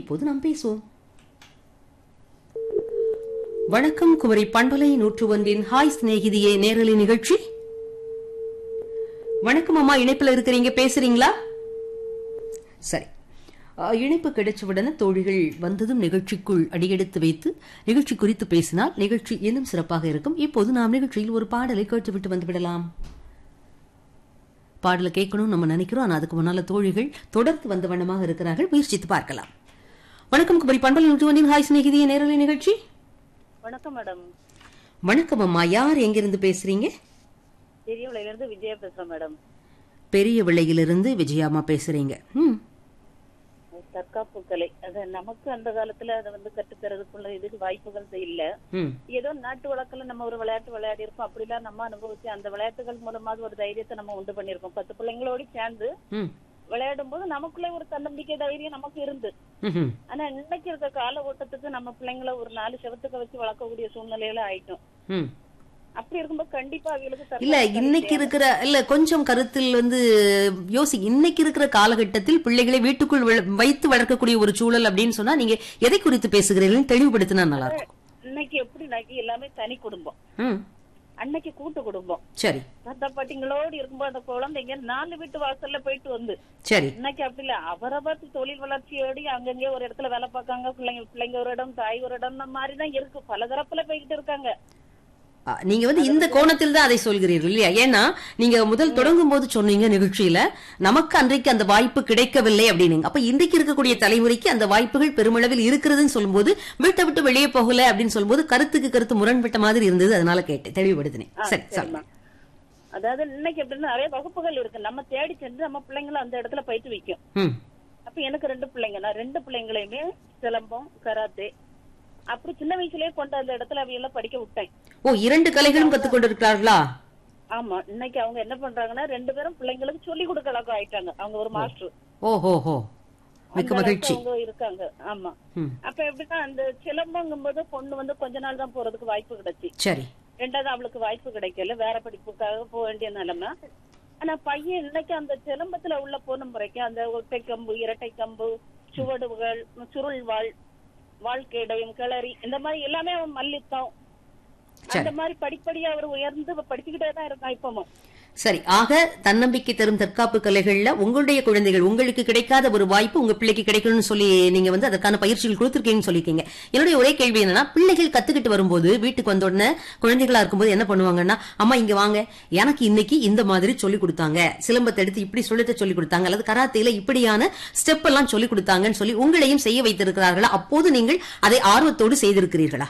இப்போது நாம் பேசுவோம் வணக்கம் குமரி பண்பலை நூற்று ஒன்றின் ஹாய் சிநேகிதியே நேரலை நிகழ்ச்சி வணக்கம் அம்மா இணைப்புல இருக்கிறீங்க பேசுறீங்களா சரி அஹ், இணைப்பு கிடைச்சவுடனே தோழிகள் வந்ததும் நிகழ்ச்சிக்குள் அடியெடுத்து வைத்து நிகழ்ச்சி குறித்து பேசினால் நிகழ்ச்சி இன்னும் சிறப்பாக இருக்கும் இப்போது நாம் நிகழ்ச்சியில் ஒரு பாடலை கேட்டுவிட்டு வந்துவிடலாம் பாடலை கேட்கணும்னு நம்ம நினைக்கிறோம் ஆனா அதுக்கு முன்னால தோழிகள் தொடர்ந்து வந்த வண்ணமாக இருக்கிறார்கள் முயற்சித்து பார்க்கலாம் வணக்கம் குமரி பண்பல் நூற்று ஒன்றின் ஹாய் சிநேகிதிய நேரலை நிகழ்ச்சி வணக்கம் மேடம் வணக்கம் அம்மா யார் எங்கிருந்து பேசுறீங்க பெரியவளையில இருந்து விஜயா பேசுறேன் மேடம் பெரிய விளையிலிருந்து விஜயாமா பேசுறீங்க ம் தற்காப்பு கலை அது நமக்கு அந்த காலத்துல அதை வந்து கற்றுத்தரதுக்குள்ள இதுக்கு வாய்ப்புகள் இல்ல ம் ஏதோ நாட்டு வழக்குல நம்ம ஒரு விளையாட்டு விளையாடி இருக்கோம் அப்படிலாம் நம்ம அனுபவிச்சு அந்த விளையாட்டுகள் மூலமாவது ஒரு தைரியத்தை நம்ம உண்டு பண்ணிருக்கோம் பத்து பிள்ளைங்களோட சேர்ந்து ம் விளையாடும் போது நமக்குள்ளே ஒரு தன்னம்பிக்கை தைரியம் நமக்கு இருந்து ம்ஹும். ஆனா இன்னைக்கு இருக்க கால ஓட்டத்துக்கு நம்ம பிள்ளைங்கள ஒரு நாலு செவத்துக்க வச்சு வளர்க்கக்கூடிய சூழ்நிலையில ஆயிட்டோம் ம் அப்படி இருக்கும்போது கண்டிப்பா அவங்களுக்கு தற்காப்பு இல்ல கலை இன்னைக்கு இருக்கிற இல்ல கொஞ்சம் கருத்தில் வந்து யோசி இன்னைக்கு இருக்கிற காலகட்டத்தில் பிள்ளைகளை வீட்டுக்குள் வள- வைத்து வளர்க்கக்கூடிய ஒரு சூழல் அப்படின்னு சொன்னா நீங்க எதை குறித்து பேசுகிறீர்கள் தெளிவுபடுத்தினா நல்லா இருக்கும் இன்னைக்கு எப்படி இன்னைக்கு எல்லாமே தனி குடும்பம் ம் அன்னைக்கு கூட்டு குடும்பம் சரி தாத்தா பாட்டிங்களோடு இருக்கும்போது அந்த குழந்தைங்க நாலு வீட்டு வாசல்ல போயிட்டு வந்து சரி இன்னைக்கு அப்படி இல்ல அவரவர் தொழில் வளர்ச்சியோடு அங்கங்கே ஒரு இடத்துல வேலை பார்க்காங்க பிள்ளைங்க பிள்ளைங்க ஒரு இடம் தாய் ஒரு இடம் இந்த மாதிரிதான் இருக்கு பல தரப்புல போய்கிட்டு இருக்காங்க அ, நீங்க வந்து இந்த கோணத்தில் தான் அதை சொல்கிறீர்கள் இல்லையா ஏன்னா நீங்க முதல் தொடங்கும் போது சொன்னீங்க நிகழ்ச்சியில நமக்கு அன்றைக்கு அந்த வாய்ப்பு கிடைக்கவில்லை அப்படின்னு அப்ப இன்றைக்கு இருக்கக்கூடிய தலைமுறைக்கு அந்த வாய்ப்புகள் பெருமளவில் இருக்கிறதுன்னு சொல்லும்போது வீட்டை விட்டு வெளியே போகல அப்படின்னு சொல்லும்போது கருத்துக்கு கருத்து முரண்பட்ட மாதிரி இருந்தது அதனால கேட்டேன் தெளிவுபடுத்தினேன் சரி சரிம்மா. சொல்லுங்க அதாவது இன்னைக்கு எப்படின்னா நிறைய வகுப்புகள் இருக்கு நம்ம தேடி சென்று நம்ம பிள்ளைங்களை அந்த இடத்துல போயிட்டு வைக்கும் ம் அப்ப எனக்கு ரெண்டு பிள்ளைங்க நான் ரெண்டு பிள்ளைங்களையுமே சிலம்பம் கராத்தே அப்படி சின்ன வயசுலயே கொண்டு அந்த இடத்துல அவையெல்லாம் படிக்க விட்டேன் ஓ இரண்டு கலைகளும் கத்துக்கொண்டு இருக்கிறார்களா ஆமா இன்னைக்கு அவங்க என்ன பண்றாங்கன்னா ரெண்டு பேரும் பிள்ளைங்களுக்கு சொல்லி கொடுக்க அளவுக்கு ஆயிட்டாங்க அவங்க ஒரு மாஸ்டர் ஓ ஹோ ஹோ மிக்க அந்த அளவுக்கு மகிழ்ச்சி அவங்க இருக்காங்க ஆமா ம் அப்ப எப்படின்னா அந்த சிலம்பங்கும் போது பொண்ணு வந்து கொஞ்ச நாள் தான் போறதுக்கு வாய்ப்பு கிடைச்சு சரி ரெண்டாவது அவளுக்கு வாய்ப்பு கிடைக்கல வேற படிப்புக்காக போக வேண்டிய நிலைமை ஆனா பையன் இன்னைக்கு அந்த சிலம்பத்துல உள்ள போன முறைக்கு அந்த ஒற்றை கம்பு இரட்டை கம்பு சுவடுகள் சுருள் வாழ் வாழ்க்கைடையும் கிளறி இந்த மாதிரி எல்லாமே அவன் மல்லித்தம் அந்த மாதிரி படிப்படியா அவர் உயர்ந்து படிச்சுக்கிட்டே தான் இருக்கான் இப்பவும் சரி ஆக தன்னம்பிக்கை தரும் தற்காப்பு கலைகள்ல உங்களுடைய குழந்தைகள் உங்களுக்கு கிடைக்காத ஒரு வாய்ப்பு உங்க பிள்ளைக்கு கிடைக்கணும்னு சொல்லி நீங்க வந்து அதற்கான பயிற்சிகள் கொடுத்திருக்கீங்கன்னு சொல்லியிருக்கீங்க என்னுடைய ஒரே கேள்வி என்னன்னா பிள்ளைகள் கத்துக்கிட்டு வரும்போது வீட்டுக்கு வந்த உடனே குழந்தைகளா இருக்கும்போது என்ன பண்ணுவாங்கன்னா அம்மா இங்க வாங்க எனக்கு இன்னைக்கு இந்த மாதிரி சொல்லி கொடுத்தாங்க சிலம்பத்தை எடுத்து இப்படி சொல்லித்த சொல்லி கொடுத்தாங்க அல்லது கராத்தேல இப்படியான ஸ்டெப் எல்லாம் சொல்லி கொடுத்தாங்கன்னு சொல்லி உங்களையும் செய்ய வைத்திருக்கிறார்களா அப்போது நீங்கள் அதை ஆர்வத்தோடு செய்திருக்கிறீர்களா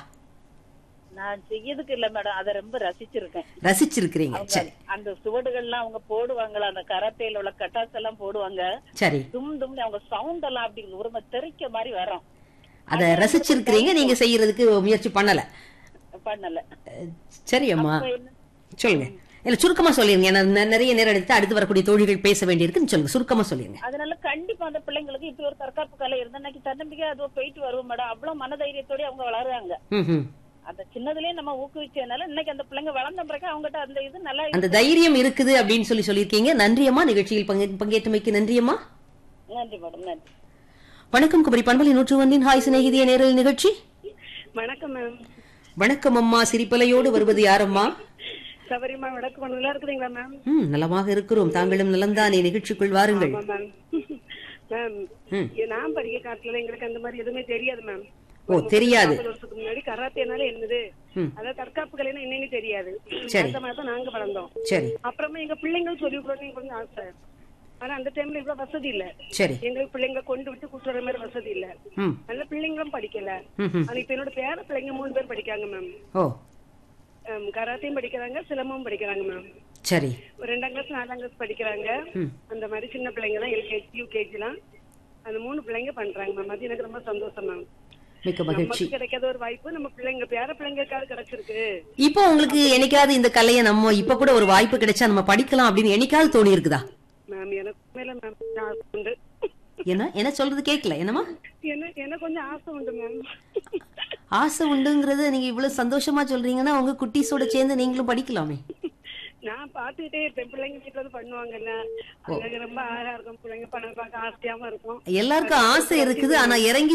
நான் செய்யறதுக்கு இல்ல மேடம் அதை ரொம்ப ரசிச்சிருக்கேன் ரசிச்சிருக்கிறீங்க அவங்க சரி அந்த சுவடுகள்லாம் அவங்க போடுவாங்களா அந்த கராத்தேல உள்ள கட்டாஸ் எல்லாம் போடுவாங்க சரி தும் தும்னு அவங்க சவுண்ட் எல்லாம் அப்படி ஒரு மாதிரி தெறிக்க மாதிரி வரும் அதை ரசிச்சிருக்கிறீங்க நீங்க செய்யறதுக்கு முயற்சி பண்ணல பண்ணல அஹ், சரி அம்மா அப்ப என்ன- சொல்லுங்க இல்ல சுருக்கமா சொல்லிருங்க ஏன்னா நெ- நிறைய நேரம் எடுத்து அடுத்து வரக்கூடிய தோழிகள் பேச வேண்டியிருக்கு சொல்லுங்க சுருக்கமா சொல்லிருங்க அதனால கண்டிப்பா அந்த பிள்ளைங்களுக்கு இப்படி ஒரு தற்காப்பு கலை இருந்தா இன்னைக்கு தன்னம்பிக்கை அது போயிட்டு வருவோம் மேடம் அவ்வளவு மனதைரியத்தோட அவங்க வளருவாங்க ம், ம். அந்த சின்னதுலயே நம்ம ஊக்குவிச்சதுனால இன்னைக்கு அந்த பிள்ளைங்க வளர்ந்த பிறகு அவங்ககிட்ட அந்த இது நல்லா இருக்கு. அந்த தைரியம் இருக்குது அப்படின்னு சொல்லி சொல்லியிருக்கீங்க நன்றியம்மா நிகழ்ச்சியில் பங்கே- பங்கேற்றமைக்கு நன்றியம்மா நன்றி மேடம் நன்றி வணக்கம் குமரி பண்பலை நூற்று ஒன்றின் ஹாய் சிநேகிதிய நேரல் நிகழ்ச்சி வணக்கம் மேம் வணக்கம் அம்மா சிரிப்பலையோடு வருவது யாரம்மா சபரிமா வணக்கம் நல்லா இருக்குதுங்களா மேம் ம் நலமாக இருக்கிறோம் தாங்களும் நலம்தானே நிகழ்ச்சிக்குள் வாருங்கள் ஆமா மேம் மேம் ம். நான் படிக்க காலத்துல எங்களுக்கு அந்த மாதிரி எதுவுமே தெரியாது மேம் ஓ தெரியாது நாற்பது வருஷத்துக்கு முன்னாடி கராத்தேனால என்னது ம். அதாவது தற்காப்பு கலைன்னா என்னன்னு தெரியாது சரி. அந்த மாதிரி தான் நாங்க வளர்ந்தோம் சரி அப்புறமா எங்க பிள்ளைங்களும் சொல்லி கொடுக்கணும்னு கொஞ்சம் ஆசை ஆனா அந்த டைம்ல இவ்வளவு வசதி இல்ல சரி எங்களுக்கு பிள்ளைங்களை கொண்டு விட்டு கூட்டு வர மாதிரி வசதி இல்ல ம் அந்த பிள்ளைங்களும் படிக்கல ம், ம். ஆனா இப்ப என்னோட பேர பிள்ளைங்க மூணு பேர் படிக்காங்க மேம் ஓ கராத்தையும் படிக்கிறாங்க சிலம்பமும் படிக்கிறாங்க மேம் சரி ஒரு ரெண்டாம் கிளாஸ் நாலாம் கிளாஸ் படிக்கிறாங்க ம். அந்த மாதிரி சின்ன பிள்ளைங்க தான் எல்கேஜி யூகேஜிலாம் அந்த மூணு பிள்ளைங்க பண்றாங்க மேம் அது எனக்கு ரொம்ப சந்தோஷம் மேம் மிக்க மகிழ்ச்சி நமக்கு கிடைக்காத ஒரு வாய்ப்பு நம்ம பிள்ளைங்க பேர பிள்ளைங்களுக்காவது கிடைச்சிருக்கு இப்போ உங்களுக்கு என்னைக்காவது இந்த கலையை நம்ம இப்ப கூட ஒரு வாய்ப்பு கிடைச்சா நம்ம படிக்கலாம் அப்படின்னு என்னைக்காவது தோணி இருக்குதா மேம் எனக்கு மேல மேம் ஆசை உண்டு என்ன என்ன சொல்றது கேட்கல என்னமா என்ன எனக்கு கொஞ்சம் ஆசை உண்டு மேம் ஆசை உண்டுங்கிறது நீங்க இவ்வளவு சந்தோஷமா சொல்றீங்கன்னா உங்க குட்டீஸோட சேர்ந்து நீங்களும் படிக்கலாமே நான் பாத்துக்கிட்டே இருப்பேன் பிள்ளைங்க வீட்டுல வந்து பண்ணுவாங்கல்ல அங்க ரொம்ப அழகா இருக்கும் பிள்ளைங்க பண்ண பார்க்க ஆசையாவும் இருக்கும் எல்லாருக்கும் ஆசை இருக்குது ஆனா இறங்கி